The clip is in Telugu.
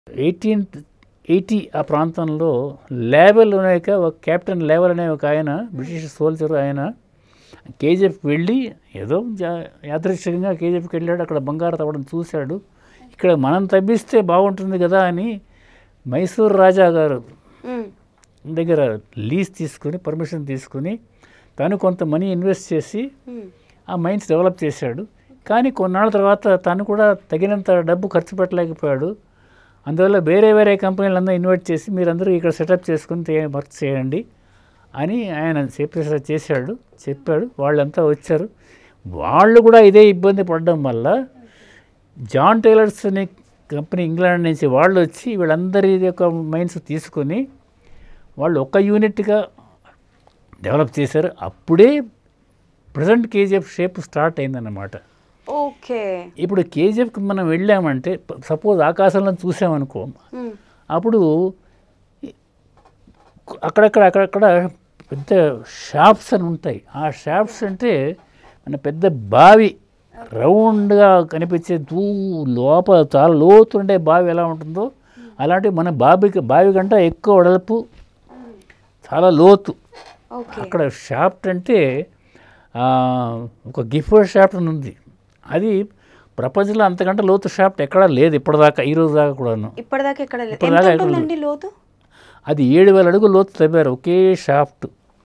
ఎయిటీన్ ఎయిటీ ఆ ప్రాంతంలో లేబెల్ అనే ఒక ఒక కెప్టెన్ లేబెల్ అనే ఒక ఆయన బ్రిటిష్ సోల్జర్ ఆయన కేజీఎఫ్ వెళ్ళి ఏదో జా- యాదృచ్ఛికంగా కేజీఎఫ్కి వెళ్ళాడు అక్కడ బంగారు తవ్వడం చూశాడు ఇక్కడ మనం తవ్విస్తే బాగుంటుంది కదా అని మైసూర్ రాజా గారు మ్మ్. దగ్గర లీజ్ తీసుకుని పర్మిషన్ తీసుకుని తను కొంత మనీ ఇన్వెస్ట్ చేసి మ్మ్. ఆ మైన్స్ డెవలప్ చేశాడు కానీ కొన్నాళ్ళ తర్వాత తను కూడా తగినంత డబ్బు ఖర్చు పెట్టలేకపోయాడు అందువల్ల వేరే వేరే కంపెనీలందరూ ఇన్వైట్ చేసి మీరందరూ ఇక్కడ సెటప్ చేసుకుని తే- వర్క్ చేయండి అని ఆయన చెప్పేసి చేశాడు చెప్పాడు వాళ్ళంతా వచ్చారు వాళ్ళు కూడా ఇదే ఇబ్బంది పడడం వల్ల జాన్ టైలర్స్ అనే కంపెనీ ఇంగ్లాండ్ నుంచి వాళ్ళు వచ్చి వీళ్ళందరి యొక్క మైన్స్ తీసుకొని వాళ్ళు ఒక యూనిట్గా డెవలప్ చేశారు అప్పుడే ప్రజెంట్ కేజీఎఫ్ షేప్ స్టార్ట్ అయిందన్నమాట ఓకే ఇప్పుడు కేజీఎఫ్కి మనం వెళ్ళామంటే సపోజ్ ఆకాశంలో చూసామనుకో మ్మ్. అప్పుడు అక్కడక్కడ అక్కడక్కడ పెద్ద షాప్స్ అని ఉంటాయి ఆ షాప్స్ అంటే మన పెద్ద బావి రౌండ్గా కనిపించే దూ లోపల చాలా లోతు ఉండే బావి ఎలా ఉంటుందో అలాంటి మన బావికి బావి కంటే ఎక్కువ వెడల్పు చాలా లోతు ఓకే అక్కడ షాఫ్ట్ అంటే ఆ, ఒక గిఫ్ట్ షాఫ్ట్ అని ఉంది అది ప్రపంచంలో అంతకంటే లోతు షాఫ్ట్ ఎక్కడా లేదు ఇప్పటిదాకా ఈ రోజు దాకా కూడాను ఇప్పటిదాకా ఎక్కడ లేదు ఇప్పటిదాకా ఎంత ఎక్కడ ఉంటుందండి లోతు అది ఏడు వేల అడుగులు లోతు తవ్వారు ఒకే షాఫ్ట్